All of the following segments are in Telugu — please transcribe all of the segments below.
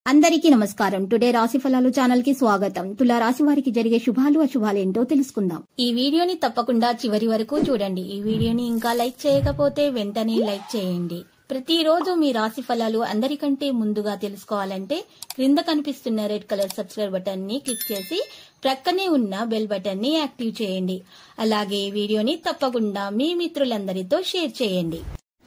అందరికీ నమస్కారం టుడే రాశి ఫలాలు ఛానల్ కి స్వాగతం తులా రాశి వారికి జరిగే శుభాలు అశుభాలు ఏంటో తెలుసుకుందాం ఈ వీడియోని తప్పకుండా చివరి వరకు చూడండి ఈ వీడియోని ఇంకా లైక్ చేయకపోతే వెంటనే లైక్ చేయండి ప్రతిరోజు మీ రాశి ఫలాలు అందరికంటే ముందుగా తెలుసుకోవాలంటే క్రింద కనిపిస్తున్న రెడ్ కలర్ సబ్స్క్రైబ్ బటన్ ని క్లిక్ చేసి ప్రక్కనే ఉన్న బెల్ బటన్ ని యాక్టివ్ చేయండి అలాగే ఈ వీడియోని తప్పకుండా మీ మిత్రులందరితో షేర్ చేయండి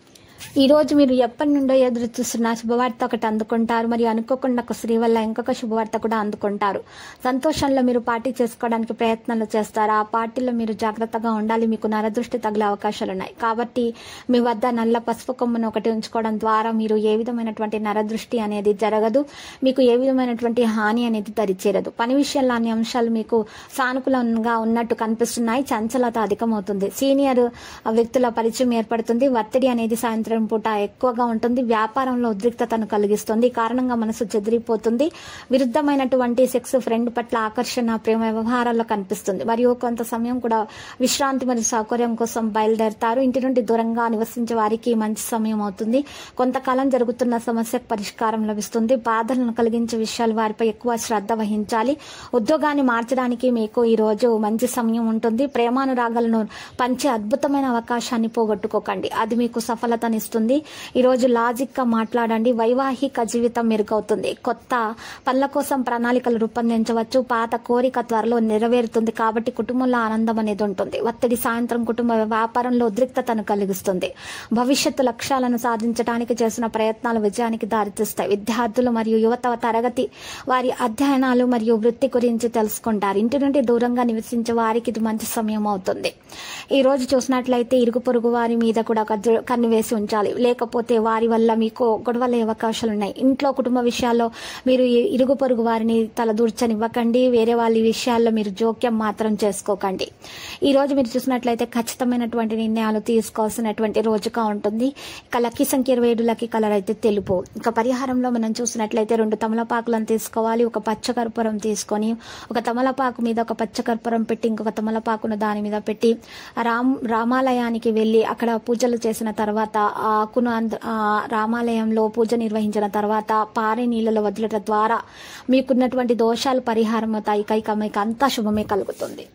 ఈ రోజు మీరు ఎప్పటి నుండో ఎదురు చూస్తున్న శుభవార్త ఒకటి అందుకుంటారు మరియు అనుకోకుండా ఒక స్త్రీ వల్ల ఇంకొక శుభవార్త కూడా అందుకుంటారు సంతోషంలో మీరు పార్టీ చేసుకోవడానికి ప్రయత్నాలు చేస్తారు ఆ పార్టీలో మీరు జాగ్రత్తగా ఉండాలి మీకు నరదృష్టి తగిలే అవకాశాలు ఉన్నాయి కాబట్టి మీ వద్ద నల్ల పసుపు కొమ్మును ఒకటి ఉంచుకోవడం ద్వారా మీరు ఏ విధమైనటువంటి నరదృష్టి అనేది జరగదు మీకు ఏ విధమైనటువంటి హాని అనేది దరిచేరదు పని విషయంలో అన్ని అంశాలు మీకు సానుకూలంగా ఉన్నట్టు కనిపిస్తున్నాయి చంచలత అధికమవుతుంది సీనియర్ వ్యక్తుల పరిచయం ఏర్పడుతుంది ఒత్తిడి అనేది సాయంత్రం పూట ఎక్కువగా ఉంటుంది వ్యాపారంలో ఉద్రిక్తతను కలిగిస్తుంది ఈ కారణంగా మనసు చెదిరిపోతుంది విరుద్ధమైనటువంటి సెక్స్ ఫ్రెండ్ పట్ల ఆకర్షణ ప్రేమ వ్యవహారాల్లో కనిపిస్తుంది మరియు కొంత సమయం కూడా విశ్రాంతి మరియు సౌకర్యం కోసం బయలుదేరతారు ఇంటి నుండి దూరంగా నివసించే వారికి మంచి సమయం అవుతుంది కొంతకాలం జరుగుతున్న సమస్యకు పరిష్కారం లభిస్తుంది బాధలను కలిగించే విషయాలు వారిపై ఎక్కువ శ్రద్ధ వహించాలి ఉద్యోగాన్ని మార్చడానికి మీకు ఈ రోజు మంచి సమయం ఉంటుంది ప్రేమానురాగాలను పంచే అద్భుతమైన అవకాశాన్ని పోగొట్టుకోకండి అది మీకు సఫలతనిస్తుంది ఈ రోజు లాజిక్ గా మాట్లాడండి వైవాహిక జీవితం మెరుగవుతుంది కొత్త పనుల కోసం ప్రణాళికలు రూపొందించవచ్చు పాత కోరిక త్వరలో నెరవేరుతుంది కాబట్టి కుటుంబంలో ఆనందం అనేది ఉంటుంది ఒత్తిడి సాయంత్రం కుటుంబ వ్యాపారంలో ఉద్రిక్తతను కలిగిస్తుంది భవిష్యత్తు లక్ష్యాలను సాధించడానికి చేసిన ప్రయత్నాలు విజయానికి దారితీస్తాయి విద్యార్థులు మరియు యువత తరగతి వారి అధ్యయనాలు మరియు వృత్తి గురించి తెలుసుకుంటారు ఇంటి నుండి దూరంగా నివసించే వారికి ఇది మంచి సమయం అవుతుంది ఈ రోజు చూసినట్లయితే ఇరుగు పొరుగు వారి మీద కూడా ఒక దృ- కన్ను వేసి ఉంచాలి లేకపోతే వారి వల్ల మీకు గొడవలే అవకాశాలు ఉన్నాయి ఇంట్లో కుటుంబ విషయాల్లో మీరు ఈ ఇరుగు పొరుగు వారిని తలదూర్చనివ్వకండి వేరే వాళ్ళ విషయాల్లో మీరు జోక్యం మాత్రం చేసుకోకండి ఈ రోజు మీరు చూసినట్లయితే ఖచ్చితమైనటువంటి నిర్ణయాలు తీసుకోవాల్సినటువంటి రోజుగా ఉంటుంది ఇక లక్కీ సంఖ్య ఇరవై ఏడు లక్కీ కలర్ అయితే తెలుపు ఇక పరిహారంలో మనం చూసినట్లయితే రెండు తమలపాకులను తీసుకోవాలి ఒక పచ్చకర్పూరం తీసుకొని ఒక తమలపాకు మీద ఒక పచ్చకర్పూరం పెట్టి ఇంకొక తమలపాకును దాని మీద పెట్టి రామ్ రామాలయానికి వెళ్ళి అక్కడ పూజలు చేసిన తర్వాత ఆ ఆకును అంద- ఆ రామాలయంలో పూజ నిర్వహించిన తర్వాత పారే నీళ్ళలో వదలటం ద్వారా మీకున్నటువంటి దోషాలు పరిహారం అవుతాయి కైక మీకు అంతా శుభమే కలుగుతుంది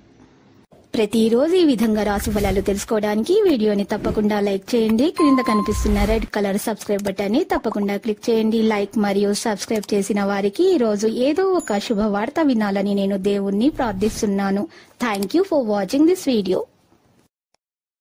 ప్రతిరోజు ఈ విధంగా రాశి ఫలాలు తెలుసుకోవడానికి ఈ వీడియోని తప్పకుండా లైక్ చేయండి క్రింద కనిపిస్తున్న రెడ్ కలర్ సబ్స్క్రైబ్ బటన్ ని తప్పకుండా క్లిక్ చేయండి లైక్ మరియు సబ్స్క్రైబ్ చేసిన వారికి ఈ రోజు ఏదో ఒక శుభవార్త వినాలని నేను దేవుణ్ణి ప్రార్థిస్తున్నాను thank you for watching this video